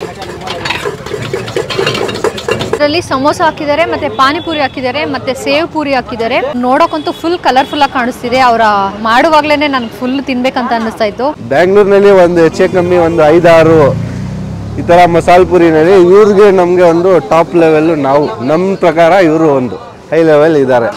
ಇದರಲ್ಲಿ ಸಮೋಸ ಹಾಕಿದ್ದಾರೆ ಮತ್ತೆ ಪಾನಿಪುರಿ ಹಾಕಿದ್ದಾರೆ ಮತ್ತೆ ಸೇವ್ ಪೂರಿ ಹಾಕಿದ್ದಾರೆ ನೋಡೋಕ್ಕಂತೂ ಫುಲ್ ಕಲರ್ಫುಲ್ ಆಗಿ ಕಾಣಿಸ್ತಿದೆ ಅವರ ಮಾಡುವಾಗ್ಲೇನೆ ನನ್ಗೆ ಫುಲ್ ತಿನ್ಬೇಕಂತ ಅನ್ನಿಸ್ತಾ ಇತ್ತು ಬ್ಯಾಂಗ್ಳೂರ್ನಲ್ಲಿ ಒಂದು ಹೆಚ್ಚೆ ಕಮ್ಮಿ ಒಂದು ಐದಾರು ಈ ಥರ ಮಸಾಲೆ ಪುರಿನಲ್ಲಿ ಇವ್ರಿಗೆ ನಮಗೆ ಒಂದು ಟಾಪ್ ಲೆವೆಲ್ ನಾವು ನಮ್ಮ ಪ್ರಕಾರ ಇವರು ಒಂದು ಹೈ ಲೆವೆಲ್ ಇದ್ದಾರೆ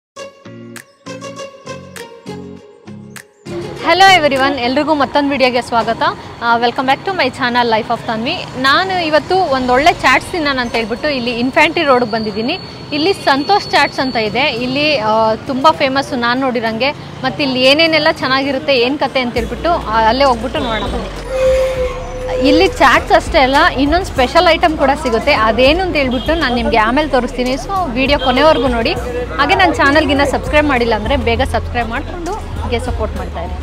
ಹಲೋ ಎವ್ರಿ ಒನ್ ಎಲ್ರಿಗೂ ಮತ್ತೊಂದು ವಿಡಿಯೋಗೆ ಸ್ವಾಗತ welcome back to my channel life of Tanvi ನಾನು ಇವತ್ತು ಒಂದೊಳ್ಳೆ ಚಾಟ್ಸ್ ತಿನ್ನೋಣ ಅಂತ ಹೇಳ್ಬಿಟ್ಟು ಇಲ್ಲಿ ಇನ್ಫ್ಯಾಂಟ್ರಿ ರೋಡ್ಗೆ ಬಂದಿದ್ದೀನಿ ಇಲ್ಲಿ ಸಂತೋಷ್ ಚಾಟ್ಸ್ ಅಂತ ಇದೆ ಇಲ್ಲಿ ಆ, ತುಂಬ ಫೇಮಸ್ಸು ನಾನು ನೋಡಿರಂಗೆ ಮತ್ತು ಇಲ್ಲಿ ಏನೇನೆಲ್ಲ ಚೆನ್ನಾಗಿರುತ್ತೆ ಏನು ಕತೆ ಅಂತ ಹೇಳ್ಬಿಟ್ಟು ಆ, ಅಲ್ಲೇ ಹೋಗ್ಬಿಟ್ಟು ನೋಡೋಣ ಬನ್ನಿ ಇಲ್ಲಿ ಚಾಟ್ಸ್ ಅಷ್ಟೇ ಅಲ್ಲ ಇನ್ನೊಂದು ಸ್ಪೆಷಲ್ ಐಟಮ್ ಕೂಡ ಸಿಗುತ್ತೆ ಅದೇನು ಅಂತ ಹೇಳ್ಬಿಟ್ಟು ನಾನು ನಿಮಗೆ ಆಮೇಲೆ ತೋರಿಸ್ತೀನಿ ಸೊ ವಿಡಿಯೋ ಕೊನೆವರೆಗೂ ನೋಡಿ ಹಾಗೆ ನನ್ನ ಚಾನಲ್ಗಿನ್ನ ಸಬ್ಸ್ಕ್ರೈಬ್ ಮಾಡಿಲ್ಲ ಅಂದರೆ ಬೇಗ ಸಬ್ಸ್ಕ್ರೈಬ್ ಮಾಡಿಕೊಂಡು ಹೀಗೆ ಸಪೋರ್ಟ್ ಮಾಡ್ತಾ ಇರಿ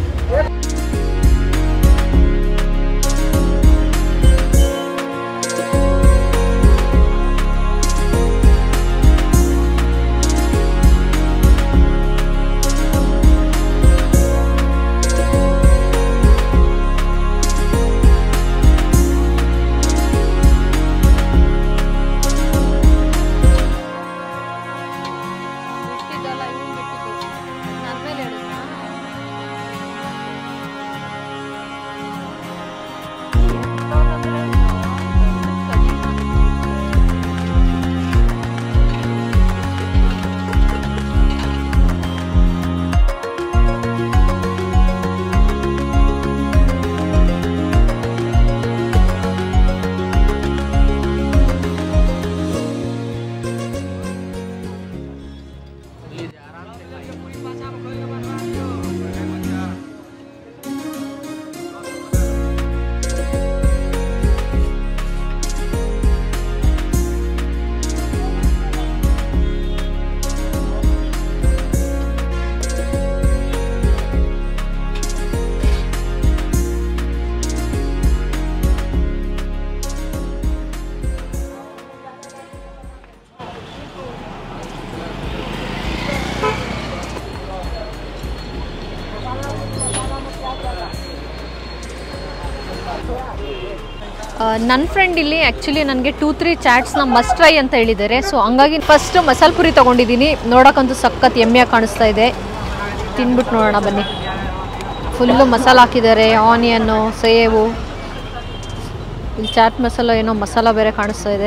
ನನ್ನ ಫ್ರೆಂಡ್ ಇಲ್ಲಿ ಆ್ಯಕ್ಚುಲಿ ನನಗೆ ಟೂ ತ್ರೀ ಚಾಟ್ಸ್ನ ಮಸ್ಟ್ ಟ್ರೈ ಅಂತ ಹೇಳಿದ್ದಾರೆ ಸೊ ಹಂಗಾಗಿ ಫಸ್ಟ್ ಮಸಾಲೆ ಪುರಿ ತೊಗೊಂಡಿದ್ದೀನಿ ನೋಡೋಕ್ಕಂತೂ ಸಖತ್ ಎಮ್ಮೆಯಾಗಿ ಕಾಣಿಸ್ತಾ ಇದೆ ತಿನ್ಬಿಟ್ಟು ನೋಡೋಣ ಬನ್ನಿ ಫುಲ್ಲು ಮಸಾಲ ಹಾಕಿದ್ದಾರೆ ಆನಿಯನ್ನು ಸೇವು ಇಲ್ಲಿ ಚಾಟ್ ಮಸಾಲ ಏನೋ ಮಸಾಲ ಬೇರೆ ಕಾಣಿಸ್ತಾ ಇದೆ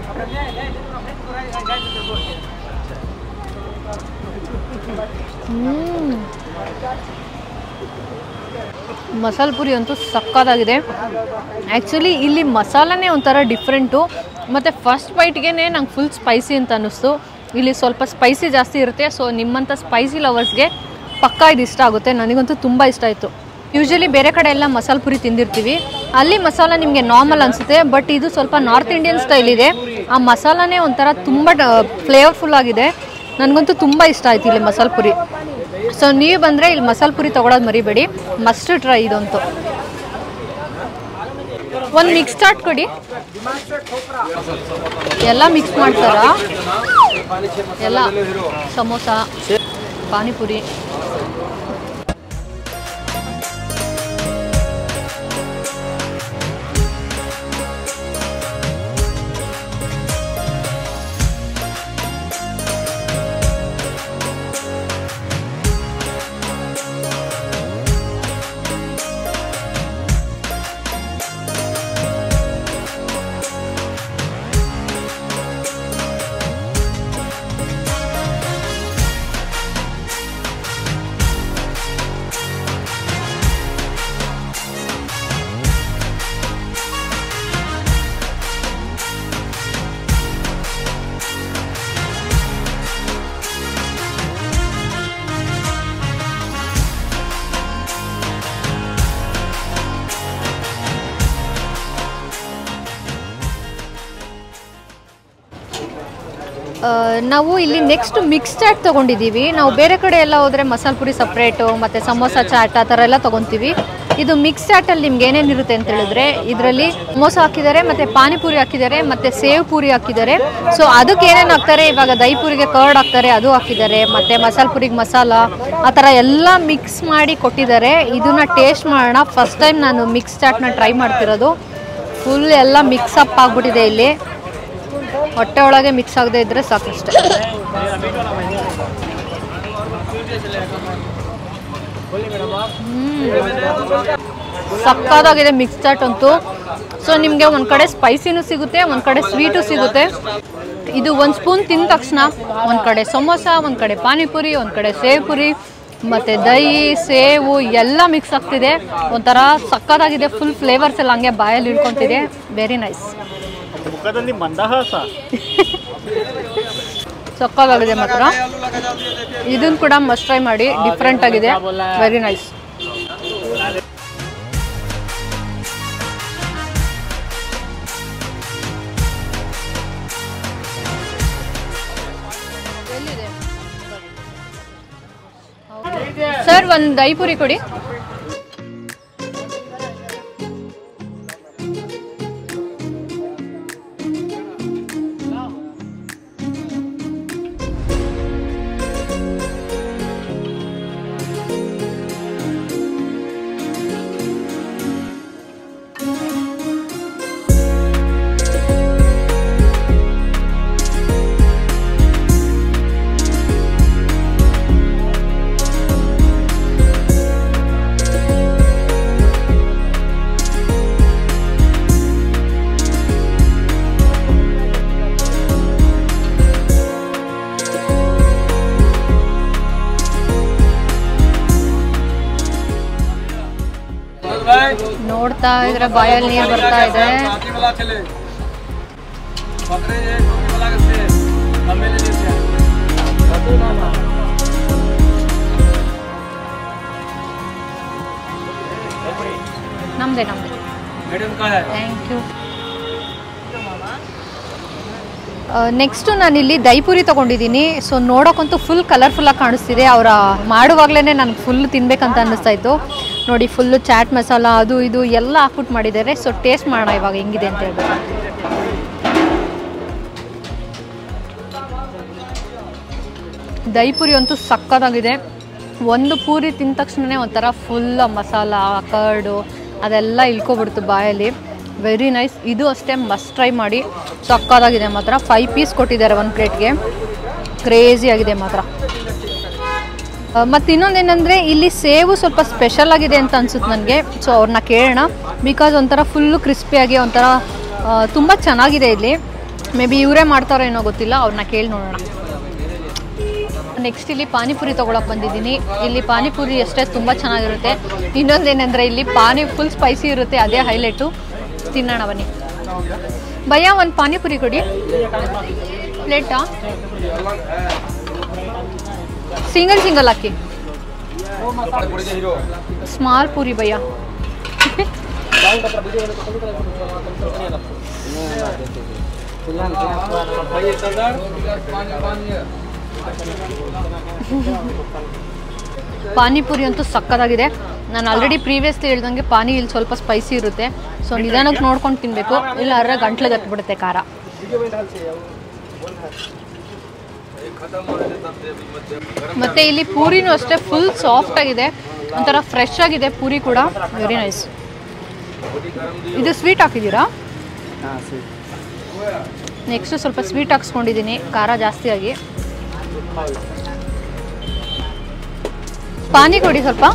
ಹ್ಮ್. ಮಸಾಲೆ ಪುರಿ ಅಂತೂ ಸಕ್ಕತ್ತಾಗಿದೆ ಆ್ಯಕ್ಚುಲಿ ಇಲ್ಲಿ ಮಸಾಲನೇ ಒಂಥರ ಡಿಫ್ರೆಂಟು ಮತ್ತು ಫಸ್ಟ್ ಬೈಟ್ಗೆ ನಂಗೆ ಫುಲ್ ಸ್ಪೈಸಿ ಅಂತ ಅನ್ನಿಸ್ತು ಇಲ್ಲಿ ಸ್ವಲ್ಪ ಸ್ಪೈಸಿ ಜಾಸ್ತಿ ಇರುತ್ತೆ ಸೊ ನಿಮ್ಮಂಥ ಸ್ಪೈಸಿ ಲವರ್ಸ್ಗೆ ಪಕ್ಕಾ ಇದು ಇಷ್ಟ ಆಗುತ್ತೆ ನನಗಂತೂ ತುಂಬ ಇಷ್ಟ ಆಯಿತು ಯೂಶ್ವಲಿ ಬೇರೆ ಕಡೆ ಎಲ್ಲ ಮಸಾಲೆ ಪುರಿ ತಿಂದಿರ್ತೀವಿ ಅಲ್ಲಿ ಮಸಾಲ ನಿಮಗೆ ನಾರ್ಮಲ್ ಅನಿಸುತ್ತೆ ಬಟ್ ಇದು ಸ್ವಲ್ಪ ನಾರ್ತ್ ಇಂಡಿಯನ್ ಸ್ಟೈಲ್ ಇದೆ ಆ ಮಸಾಲನೇ ಒಂಥರ ತುಂಬ ಫ್ಲೇವರ್ಫುಲ್ ಆಗಿದೆ ನನಗಂತೂ ತುಂಬ ಇಷ್ಟ ಆಯ್ತು ಇಲ್ಲಿ ಮಸಾಲೆ ಪುರಿ ಸೊ ನೀವು ಬಂದರೆ ಇಲ್ಲಿ ಮಸಾಲೆ ಪುರಿ ತೊಗೊಳೋದು ಮರಿಬೇಡಿ ಮಸ್ಟ್ ಟ್ರೈ ಇದಂತೂ ಒಂದು ಮಿಕ್ಸ್ ಚಾಟ್ ಕೊಡಿ ಎಲ್ಲ ಮಿಕ್ಸ್ ಮಾಡ್ತಾರಾ ಎಲ್ಲ ಸಮೋಸ ಪಾನಿಪುರಿ ಆ, ನಾವು ಇಲ್ಲಿ ನೆಕ್ಸ್ಟ್ ಮಿಕ್ಸ್ ಚಾಟ್ ತೊಗೊಂಡಿದ್ದೀವಿ ನಾವು ಬೇರೆ ಕಡೆ ಎಲ್ಲ ಹೋದರೆ ಮಸಾಲೆ ಪುರಿ ಸಪ್ರೇಟು ಮತ್ತು ಸಮೋಸ ಚಾಟ್ ಆ ಥರ ಎಲ್ಲ ತೊಗೊತೀವಿ ಇದು ಮಿಕ್ಸ್ ಚಾಟಲ್ಲಿ ನಿಮ್ಗೆ ಏನೇನಿರುತ್ತೆ ಅಂತ ಹೇಳಿದ್ರೆ ಇದರಲ್ಲಿ ಸಮೋಸ ಹಾಕಿದ್ದಾರೆ ಮತ್ತು ಪಾನಿಪುರಿ ಹಾಕಿದ್ದಾರೆ ಮತ್ತು ಸೇವ್ ಪೂರಿ ಹಾಕಿದ್ದಾರೆ ಸೊ ಅದಕ್ಕೆ ಏನೇನು ಹಾಕ್ತಾರೆ ಇವಾಗ ದಹಿ ಪೂರಿಗೆ ಕರ್ಡ್ ಹಾಕ್ತಾರೆ ಅದು ಹಾಕಿದ್ದಾರೆ ಮತ್ತು ಮಸಾಲೆ ಪುರಿಗೆ ಮಸಾಲ ಆ ಥರ ಎಲ್ಲ ಮಿಕ್ಸ್ ಮಾಡಿ ಕೊಟ್ಟಿದ್ದಾರೆ ಇದನ್ನ ಟೇಸ್ಟ್ ಮಾಡೋಣ ಫಸ್ಟ್ ಟೈಮ್ ನಾನು ಮಿಕ್ಸ್ ಚಾಟ್ನ ಟ್ರೈ ಮಾಡ್ತಿರೋದು ಫುಲ್ ಎಲ್ಲ ಮಿಕ್ಸ್ ಅಪ್ ಆಗ್ಬಿಟ್ಟಿದೆ ಇಲ್ಲಿ ಹೊಟ್ಟೆ ಒಳಗೆ ಮಿಕ್ಸ್ ಆಗದೆ ಇದ್ರೆ ಸಾಕಷ್ಟೆ ಸಕ್ಕತ್ತಾಗಿದೆ ಮಿಕ್ಸ್ ಚಾಟ್ ಅಂತೂ ಸೊ ನಿಮಗೆ ಒಂದು ಕಡೆ ಸ್ಪೈಸಿನೂ ಸಿಗುತ್ತೆ ಒಂದು ಕಡೆ ಸ್ವೀಟು ಸಿಗುತ್ತೆ ಇದು ಒಂದು ಸ್ಪೂನ್ ತಿಂದ ತಕ್ಷಣ ಒಂದು ಕಡೆ ಸಮೋಸ ಒಂದು ಕಡೆ ಪಾನಿಪುರಿ ಒಂದು ಕಡೆ ಸೇವ್ ಪುರಿ ಮತ್ತು ದಹಿ ಸೇವು ಎಲ್ಲ ಮಿಕ್ಸ್ ಆಗ್ತಿದೆ ಒಂಥರ ಸಕ್ಕತ್ತಾಗಿದೆ ಫುಲ್ ಫ್ಲೇವರ್ಸ್ ಎಲ್ಲ ಹಂಗೆ ಬಾಯಲ್ಲಿ ಇಳ್ಕೊತಿದೆ ವೆರಿ ನೈಸ್ ಮುಖದಲ್ಲಿ ಮಂದಹಾಸ ಸಕ್ಕತ್ತಾಗಿದೆ ಮಾತ್ರ ಇದನ್ನು ಕೂಡ ಮಸ್ಟ್ ಟ್ರೈ ಮಾಡಿ ಡಿಫ್ರೆಂಟ್ ಆಗಿದೆ ವೆರಿ ನೈಸ್ ಸರ್ ಒಂದು ದಹಿ ಪುರಿ ಕೊಡಿ ನೋಡ್ತಾ ಇದ್ರೆ ಬಾಯಲ್ಲಿ ನೀರು ಬರ್ತಾ ಇದೆ ನಮ್ದೆ ನಮ್ದೆ ಥ್ಯಾಂಕ್ ಯು ನೆಕ್ಸ್ಟು ನಾನಿಲ್ಲಿ ದೈಪುರಿ ತೊಗೊಂಡಿದ್ದೀನಿ ಸೊ ನೋಡೋಕ್ಕಂತೂ ಫುಲ್ ಕಲರ್ಫುಲ್ಲಾಗಿ ಕಾಣಿಸ್ತಿದೆ ಅವರ ಮಾಡುವಾಗಲೇ ನನಗೆ ಫುಲ್ ತಿನ್ಬೇಕಂತ ಅನ್ನಿಸ್ತಾ ಇತ್ತು ನೋಡಿ ಫುಲ್ಲು ಚಾಟ್ ಮಸಾಲ ಅದು ಇದು ಎಲ್ಲ ಹಾಕ್ಬಿಟ್ಟು ಮಾಡಿದ್ದಾರೆ ಸೊ ಟೇಸ್ಟ್ ಮಾಡೋಣ ಇವಾಗ ಹೆಂಗಿದೆ ಅಂತ ಹೇಳ್ಬಿಟ್ಟು ದೈಪುರಿ ಅಂತೂ ಸಕ್ಕತ್ತಾಗಿದೆ ಒಂದು ಪೂರಿ ತಿಂದ ತಕ್ಷಣವೇ ಒಂಥರ ಫುಲ್ ಮಸಾಲ ಕರ್ಡು ಅದೆಲ್ಲ ಇಳ್ಕೊಬಿಡ್ತು ಬಾಯಲ್ಲಿ ವೆರಿ ನೈಸ್ ಇದು ಅಷ್ಟೇ ಮಸ್ಟ್ ಟ್ರೈ ಮಾಡಿ ಸಕ್ಕತ್ತಾಗಿದೆ ಮಾತ್ರ ಫೈವ್ ಪೀಸ್ ಕೊಟ್ಟಿದ್ದಾರೆ ಒಂದು ಪ್ಲೇಟ್ಗೆ ಕ್ರೇಜಿ ಆಗಿದೆ ಮಾತ್ರ ಮತ್ತು ಇನ್ನೊಂದೇನೆಂದರೆ ಇಲ್ಲಿ ಸೇವು ಸ್ವಲ್ಪ ಸ್ಪೆಷಲ್ ಆಗಿದೆ ಅಂತ ಅನ್ಸುತ್ತೆ ನನಗೆ ಸೊ ಅವ್ರನ್ನ ಕೇಳೋಣ ಬಿಕಾಸ್ ಒಂಥರ ಫುಲ್ಲು ಕ್ರಿಸ್ಪಿಯಾಗಿ ಒಂಥರ ತುಂಬ ಚೆನ್ನಾಗಿದೆ ಇಲ್ಲಿ ಮೇ ಬಿ ಇವರೇ ಮಾಡ್ತಾರೋ ಏನೋ ಗೊತ್ತಿಲ್ಲ ಅವ್ರನ್ನ ಕೇಳಿ ನೋಡೋಣ ನೆಕ್ಸ್ಟ್ ಇಲ್ಲಿ ಪಾನಿಪುರಿ ತೊಗೊಳಕ್ಕೆ ಬಂದಿದ್ದೀನಿ ಇಲ್ಲಿ ಪಾನಿಪುರಿ ಅಷ್ಟೇ ತುಂಬ ಚೆನ್ನಾಗಿರುತ್ತೆ ಇನ್ನೊಂದೇನೆಂದರೆ ಇಲ್ಲಿ ಪಾನಿ ಫುಲ್ ಸ್ಪೈಸಿ ಇರುತ್ತೆ ಅದೇ ಹೈಲೈಟು ತಿನ್ನೋಣ ಬನ್ನಿ ಭಯ್ಯ ಒಂದು ಪಾನಿಪುರಿ ಕೊಡಿ ಪ್ಲೇಟಾ ಸಿಂಗಲ್ ಸಿಂಗಲ್ ಹಾಕಿ ಸ್ಮಾಲ್ ಪೂರಿ ಭಯ್ಯ ಪಾನಿಪುರಿ ಅಂತೂ ಸಕ್ಕತ್ತಾಗಿದೆ ನಾನು ಆಲ್ರೆಡಿ ಪ್ರೀವಿಯಸ್ಲಿ ಹೇಳ್ದಂಗೆ ಪಾನಿ ಇಲ್ಲಿ ಸ್ವಲ್ಪ ಸ್ಪೈಸಿ ಇರುತ್ತೆ ಸೊ ನಿಧಾನಕ್ಕೆ ನೋಡ್ಕೊಂಡು ತಿನ್ನಬೇಕು ಇಲ್ಲ ಅರ್ರ ಗಂಟ್ಲಿಗೆ ಹತ್ಬಿಡುತ್ತೆ ಖಾರ ಮತ್ತೆ ಇಲ್ಲಿ ಪೂರಿನೂ ಅಷ್ಟೇ ಫುಲ್ ಸಾಫ್ಟ್ ಆಗಿದೆ ಒಂಥರ ಫ್ರೆಶ್ ಆಗಿದೆ ಪೂರಿ ಕೂಡ ವೆರಿ ನೈಸ್ ಇದು ಸ್ವೀಟ್ ಹಾಕಿದ್ದೀರಾ ಹಾಂ ಸರಿ ನೆಕ್ಸ್ಟ್ ಸ್ವಲ್ಪ ಸ್ವೀಟ್ ಹಾಕ್ಸ್ಕೊಂಡಿದ್ದೀನಿ ಖಾರ ಜಾಸ್ತಿ ಆಗಿ ಪಾನಿ ಕೊಡಿ ಸ್ವಲ್ಪ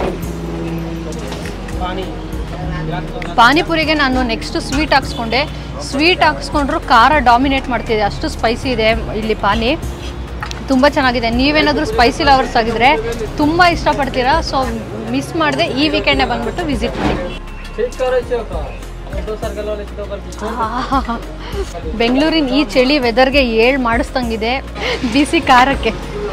ಪಾನಿಪುರಿಗೆ ನಾನು ನೆಕ್ಸ್ಟ್ ಸ್ವೀಟ್ ಹಾಕ್ಸ್ಕೊಂಡೆ ಸ್ವೀಟ್ ಹಾಕ್ಸ್ಕೊಂಡ್ರು ಖಾರ ಡಾಮಿನೇಟ್ ಮಾಡ್ತಿದೆ ಅಷ್ಟು ಸ್ಪೈಸಿ ಇದೆ ಇಲ್ಲಿ ಪಾನಿ ತುಂಬ ಚೆನ್ನಾಗಿದೆ ನೀವೇನಾದರೂ ಸ್ಪೈಸಿ ಲವರ್ಸ್ ಆಗಿದ್ರೆ ತುಂಬ ಇಷ್ಟಪಡ್ತೀರಾ ಸೊ ಮಿಸ್ ಮಾಡದೆ ಈ ವೀಕೆಂಡೇ ಬಂದ್ಬಿಟ್ಟು ವಿಸಿಟ್ ಮಾಡಿ ಆಹಾಹಾ. ಬೆಂಗಳೂರಿನ ಈ ಚಳಿ ವೆದರ್ಗೆ ಏಳ್ ಮಾಡಿಸ್ದಂಗಿದೆ ಬಿಸಿ ಖಾರಕ್ಕೆ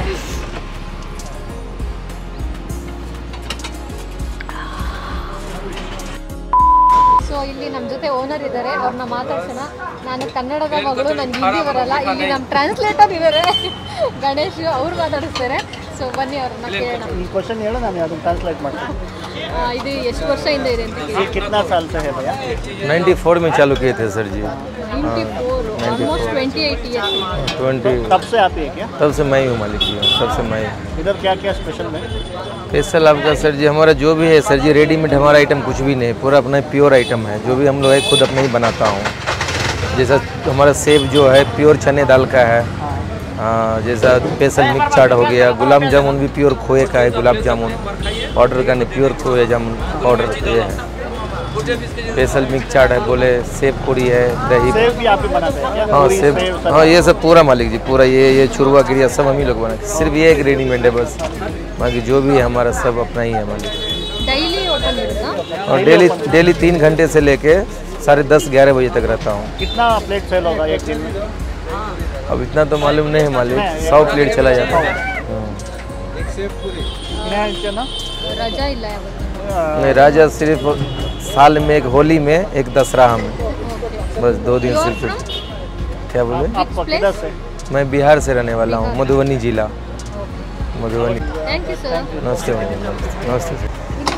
ಸೊ ಇಲ್ಲಿ ನಮ್ಮ ಜೊತೆ ಓನರ್ ಇದ್ದಾರೆ ಅವ್ರನ್ನ ಮಾತಾಡ್ಸೋಣ ನಾನು ಕನ್ನಡದ ಮಗಳು ನನಗೆ ಹಿಂದಿ ಬರಲ್ಲ ಇಲ್ಲಿ ನಮ್ಮ ಟ್ರಾನ್ಸ್ಲೇಟರ್ ಇದ್ದಾರೆ ಗಣೇಶ್ ಅವ್ರು ಮಾತಾಡಿಸ್ತಾರೆ ಸೊ ಬನ್ನಿ ಅವ್ರನ್ನ ಕೇಳೋಣ ಈ ಕ್ವಶನ್ ಹೇಳು ನಾನು ಅದನ್ನು ಟ್ರಾನ್ಸ್ಲೇಟ್ ಮಾಡ್ತೀನಿ ಆ, ಇದು ಎಷ್ಟು ವರ್ಷದಿಂದ ಇದೆ ಅಂತ ये कितना साल से है भैया 94 में चालू किए थे sir ji ninety four almost twenty eight years twenty तब से आती है क्या तब से मैं ही हूँ मालिक जी तब से मैं ही इधर क्या क्या स्पेशल में स्पेशल आपका सर जी हमारा जो भी है सर जी रेडीमेड हमारा आइटम कुछ भी नहीं पूरा अपना प्योर आइटम है जो भी हम लोग है खुद अपने ही बनाता हूँ जैसा हमारा सेब जो है प्योर चने दाल का है हाँ, जैसा स्पेशल मिक्स चाट हो गया गुलाब जामुन भी प्योर खोए का है गुलाब जामुन पाउडर का नहीं प्योर खोए जामुन पाउडर ये है स्पेशल मिक्स चाट है बोले सेब पूरी है दही सेब भी आप ही बनाते हैं क्या हाँ पूरी सेब सेब हाँ ये सब पूरा मालिक जी पूरा ये ये चुरवा क्रिया सब हम ही लोग बनाते हैं। सिर्फ ये एक रेडीमेड है बस बाकी जो भी है हमारा सब अपना ही है मालिक ಡೈಲಿ ಓಪನ್ ಇರುತ್ತಾ और डेली डेली तीन घंटे से लेके साढ़े दस ग्यारह बजे तक रहता हूँ कितना प्लेट सेल होगा एक दिन में अब इतना तो मालूम नहीं है मालिक सौ प्लेट चला जाता है हाँ। इन्हें इनके ना ರಜಾ ಇಲ್ಲ ಯಾವತ್ತು नहीं राजा सिर्फ साल में एक होली में एक दसरा में बस दो दिन सिर्फ क्या बोले आप किधर से मैं बिहार से रहने वाला हूँ मधुबनी जिला मधुबनी ಥ್ಯಾಂಕ್ ಯು ಸರ್ नमस्ते मैडम नमस्ते नमस्ते सर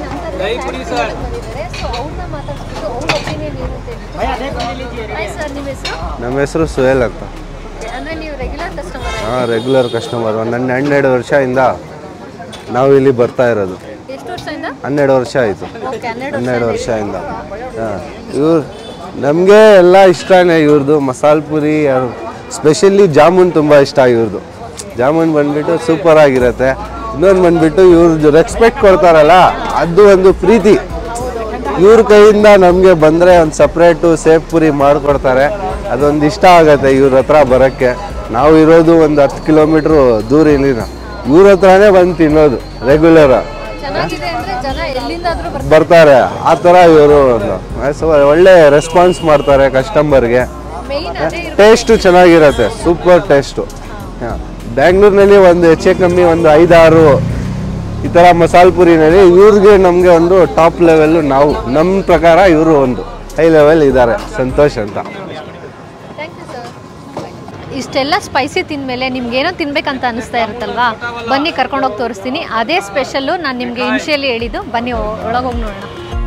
ಸರ್ ನಿಮ್ಮ ಹೆಸರು ನಮ್ಮ ಹೆಸರು ಸುಹೇಲ್ ಅಂತ ಅಂದರೆ ನೀವು ರೆಗ್ಯುಲರ್ ಕಸ್ಟಮರ್ ಹಾಂ ರೆಗ್ಯುಲರ್ ಕಸ್ಟಮರ್ ಒಂದು ಹನ್ನೆರಡು ವರ್ಷದಿಂದ ನಾವು ಇಲ್ಲಿ ಬರ್ತಾ ಇರೋದು ಎಷ್ಟು ವರ್ಷದಿಂದ ಹನ್ನೆರಡು ವರ್ಷ ಆಯಿತು ಓಕೆ ಹನ್ನೆರಡು ಹನ್ನೆರಡು ವರ್ಷದಿಂದ ಹಾಂ ಇವ್ರು ನಮಗೆ ಎಲ್ಲ ಇಷ್ಟನೇ ಇವ್ರದ್ದು ಮಸಾಲೆ ಪುರಿ ಸ್ಪೆಷಲಿ ಜಾಮೂನ್ ತುಂಬ ಇಷ್ಟ ಇವ್ರದ್ದು ಜಾಮೂನ್ ಬಂದ್ಬಿಟ್ಟು ಸೂಪರ್ ಆಗಿರುತ್ತೆ ಇನ್ನೊಂದು ಬಂದ್ಬಿಟ್ಟು ಇವ್ರದ್ದು ರೆಸ್ಪೆಕ್ಟ್ ಕೊಡ್ತಾರಲ್ಲ ಅದು ಒಂದು ಪ್ರೀತಿ ಇವ್ರ ಕೈಯಿಂದ ನಮಗೆ ಬಂದರೆ ಒಂದು ಸಪ್ರೇಟು ಸೇಫ್ ಪುರಿ ಮಾಡಿಕೊಡ್ತಾರೆ ಅದೊಂದು ಇಷ್ಟ ಆಗುತ್ತೆ ಇವ್ರ ಹತ್ರ ಬರೋಕ್ಕೆ ನಾವು ಇರೋದು ಒಂದು ಹತ್ತು ಕಿಲೋಮೀಟ್ರು ದೂರ ಇಲ್ಲಿನ ಇವ್ರ ಹತ್ರನೇ ಬಂದು ತಿನ್ನೋದು ರೆಗ್ಯುಲರ್ ಚೆನ್ನಾಗಿದೆ ಅಂದರೆ ಜನ ಎಲ್ಲಿಂದಾದರೂ ಬರ್ತಾರೆ ಬರ್ತಾರೆ ಆ ಥರ ಇವರು ಒಳ್ಳೆ ರೆಸ್ಪಾನ್ಸ್ ಮಾಡ್ತಾರೆ ಕಸ್ಟಮರ್ಗೆ ಮೇಯ್ನ್ ಅದೇ ಇರ್ಬೇಕು ಟೇಸ್ಟು ಚೆನ್ನಾಗಿರುತ್ತೆ ಸೂಪರ್ ಟೇಸ್ಟು ಬ್ಯಾಂಗ್ಳೂರಿನಲ್ಲಿ ಒಂದು ಹೆಚ್ಚೆ ಕಮ್ಮಿ ಒಂದು ಐದಾರು ಈ ಥರ ಮಸಾಲೆ ಪುರಿನಲ್ಲಿ ಇವ್ರಿಗೆ ನಮಗೆ ಒಂದು ಟಾಪ್ ಲೆವೆಲ್ಲು ನಾವು ನಮ್ಮ ಪ್ರಕಾರ ಇವರು ಒಂದು ಹೈ ಲೆವೆಲ್ ಇದ್ದಾರೆ ಸಂತೋಷ್ ಅಂತ ಥ್ಯಾಂಕ್ ಯು ಸರ್ ಇಷ್ಟೆಲ್ಲ ಸ್ಪೈಸಿ ತಿಂದಮೇಲೆ ನಿಮ್ಗೇನೋ ತಿನ್ಬೇಕಂತ ಅನಿಸ್ತಾ ಇರುತ್ತಲ್ವಾ ಬನ್ನಿ ಕರ್ಕೊಂಡೋಗಿ ತೋರಿಸ್ತೀನಿ ಅದೇ ಸ್ಪೆಷಲ್ಲು ನಾನು ನಿಮಗೆ ಇನ್ಷಿಯಲಿ ಹೇಳಿದ್ದು ಬನ್ನಿ ಒಳಗೋಗಿ ನೋಡೋಣ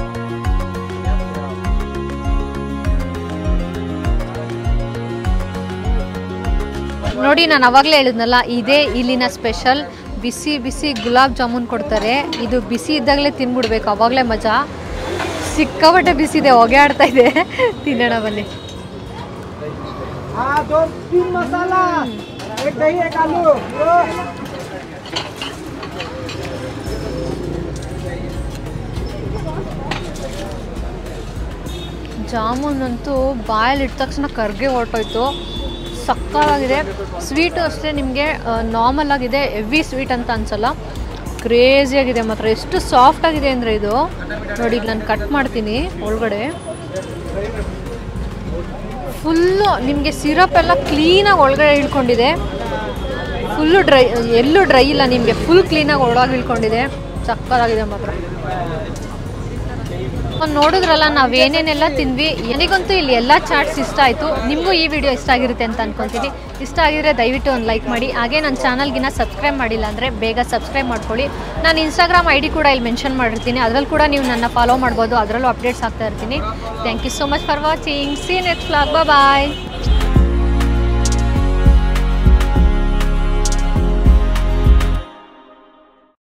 ನೋಡಿ ನಾನು ಅವಾಗಲೇ ಹೇಳಿದ್ನಲ್ಲ ಇದೇ ಇಲ್ಲಿನ ಸ್ಪೆಷಲ್ ಬಿಸಿ ಬಿಸಿ ಗುಲಾಬ್ ಜಾಮೂನ್ ಕೊಡ್ತಾರೆ ಇದು ಬಿಸಿ ಇದ್ದಾಗಲೇ ತಿನ್ಬಿಡ್ಬೇಕು ಅವಾಗಲೇ ಮಜಾ ಸಿಕ್ಕಾಪಟ್ಟೆ ಬಿಸಿ ಇದೆ ಹೊಗೆ ಆಡ್ತಾ ಇದೆ ತಿನ್ನೋಣ ಬನ್ನಿ ಜಾಮೂನ್ ಅಂತೂ ಬಾಯಲ್ಲಿ ಇಟ್ಟ ತಕ್ಷಣ ಕರ್ಗೆ ಹೊರಟೋಯ್ತು ಸಕ್ಕತ್ತಾಗಿದೆ ಸ್ವೀಟು ಅಷ್ಟೇ ನಿಮಗೆ ನಾರ್ಮಲ್ ಆಗಿದೆ ಹೆವಿ ಸ್ವೀಟ್ ಅಂತ ಅನ್ಸಲ್ಲ ಕ್ರೇಜಿಯಾಗಿದೆ ಮಾತ್ರ ಎಷ್ಟು ಸಾಫ್ಟ್ ಆಗಿದೆ ಅಂದರೆ ಇದು ನೋಡಿ ಈಗ ನಾನು ಕಟ್ ಮಾಡ್ತೀನಿ ಒಳಗಡೆ ಫುಲ್ಲು ನಿಮಗೆ ಸಿರಪ್ ಎಲ್ಲ ಕ್ಲೀನಾಗಿ ಒಳಗಡೆ ಇಳ್ಕೊಂಡಿದೆ ಫುಲ್ಲು ಡ್ರೈ ಎಲ್ಲೂ ಡ್ರೈ ಇಲ್ಲ ನಿಮಗೆ ಫುಲ್ ಕ್ಲೀನಾಗಿ ಒಳಗೆ ಇಳ್ಕೊಂಡಿದೆ ಸಕ್ಕತ್ತಾಗಿದೆ ಮಾತ್ರ ಒಂದ್ ನೋಡಿದ್ರಲ್ಲ ನಾವು ಏನೇನೆಲ್ಲ ತಿಂದ್ವಿ ನನಗಂತೂ ಇಲ್ಲಿ ಎಲ್ಲ ಚಾಟ್ಸ್ ಇಷ್ಟ ಆಯಿತು ನಿಮಗೂ ಈ ವಿಡಿಯೋ ಇಷ್ಟ ಆಗಿರುತ್ತೆ ಅಂತ ಅನ್ಕೊತೀನಿ ಇಷ್ಟ ಆಗಿದ್ರೆ ದಯವಿಟ್ಟು ಒಂದು ಲೈಕ್ ಮಾಡಿ ಹಾಗೆ ನನ್ನ ಚಾನಲ್ಗಿನ ಸಬ್ಸ್ಕ್ರೈಬ್ ಮಾಡಿಲ್ಲ ಅಂದರೆ ಬೇಗ ಸಬ್ಸ್ಕ್ರೈಬ್ ಮಾಡ್ಕೊಳ್ಳಿ ನಾನು ಇನ್ಸ್ಟಾಗ್ರಾಮ್ ಐ ಡಿ ಕೂಡ ಇಲ್ಲಿ ಮೆನ್ಷನ್ ಮಾಡಿರ್ತೀನಿ ಅದರಲ್ಲಿ ಕೂಡ ನೀವು ನನ್ನ ಫಾಲೋ ಮಾಡ್ಬೋದು ಅದರಲ್ಲೂ ಅಪ್ಡೇಟ್ಸ್ ಆಗ್ತಾ ಇರ್ತೀನಿ thank you so much for watching see next blog bye